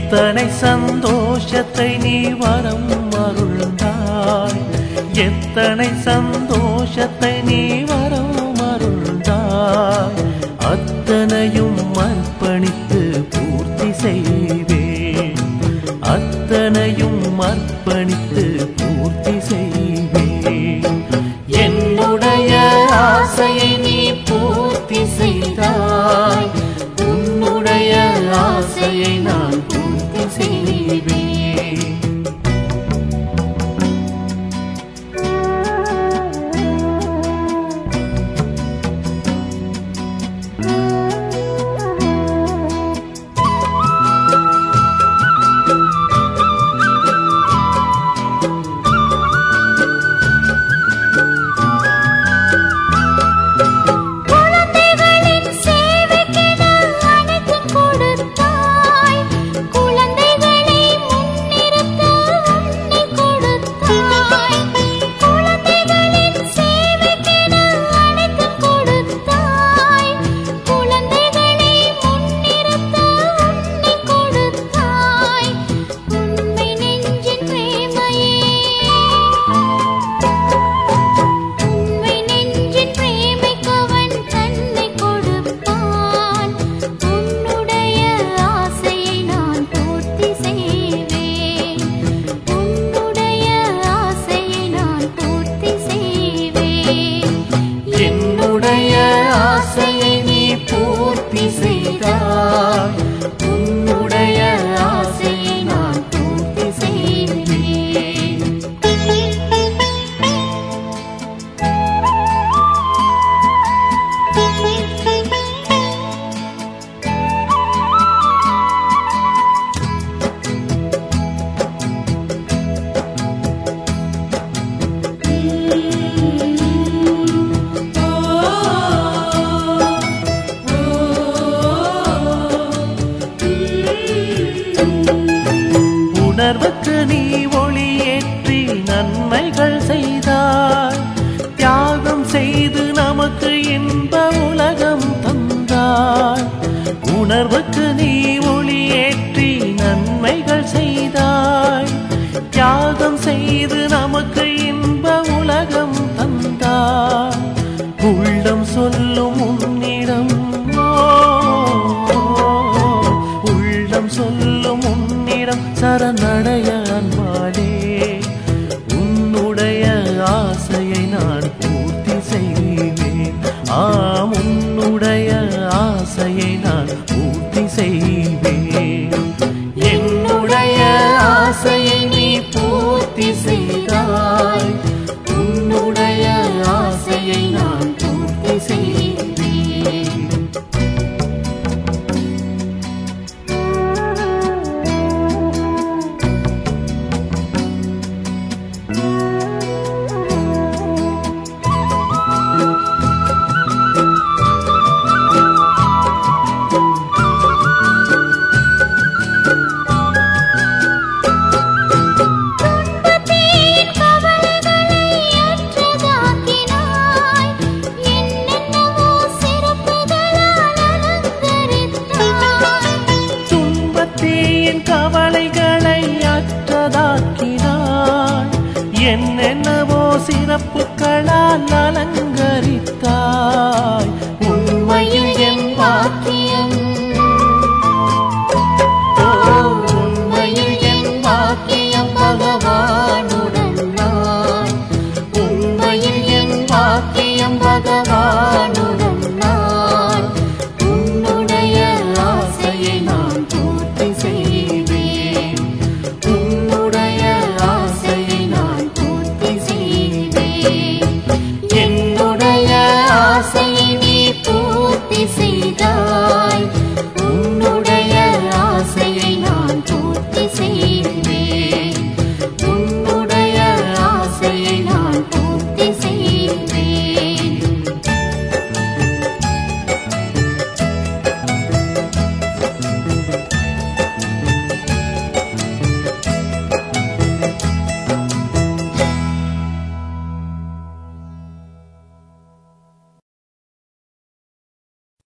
எத்தனை சந்தோஷத்தை நீ வரம் அருள்ந்தாய் எத்தனை சந்தோஷத்தை நீ வரம் அருள்ந்தாய் அத்தனையும் அர்ப்பணித்து பூர்த்தி செய்வேன் அத்தனையும் அர்ப்பணித்து பூர்த்தி செய்வேன் என்னுடைய ஆசையை நீ பூர்த்தி செய்தாய் உன்னுடைய ஆசையை நான் பூர்த்தி செய்வேன் குழந்தைகளின் சேவைக்கென அனைத்தும் கொடுத்தாய் குழந்தைகளை முன்னிறுத்த உன்னை கொடுத்தாய் குழந்தைகளின் சேவைக்கென அனைத்தும் கொடுத்தாய் குழந்தைகளை முன்னிறுத்த உன்னை கொடுத்தாய் உண்மை நெஞ்சின் பிரேமையே உண்மை நெஞ்சின் பிரேமைக்கவன் தன்னை கொடுப்பான் உன்னுடைய ஆசையை நான் பூர்த்தி செய்வேன் உன்னுடைய ஆசையை நான் பூர்த்தி செய்வேன் என்னுடைய ஆசையை நீ பூர்த்தி செய்தாய் உன்னுடைய ஆசையை நான் பூர்த்தி செய்வேன் உணர்வுக்கு நீ ஒளியேற்றி நன்மைகள் செய்தாய் தியாகம் செய்து நமக்கு இன்ப உலகம் தந்தாய் உணர்வுக்கு நீ ஒளியேற்றி நன்மைகள் செய்தாய் தியாகம் செய்து நமக்கு இன்ப உலகம் தந்தாய் உள்ளம் சொல்லும் உன்னிடம் ஓ, உள்ளம் சொல்லும் உன்னிடம் சரணடைய அன்பாலே உன்னுடைய ஆசையை நான் பூர்த்தி செய்வேன் ஆம் உன்னுடைய ஆசையை நான் பூர்த்தி செய்வேன் என்னுடைய ஆசையை நீ பூர்த்தி செய்தாய் உன்னுடைய ஆசையை நான் பூர்த்தி செய்வேன் துன்பத்தின் கவலைகளை அற்றதாக்கினாய் என்னென்னவோ சிறப்புகளால் அலங்கரித்தாய் துன்பத்தின் கவலைகளை அற்றதாக்கினாய் என்னென்னவோ சிறப்புகளால் அலங்க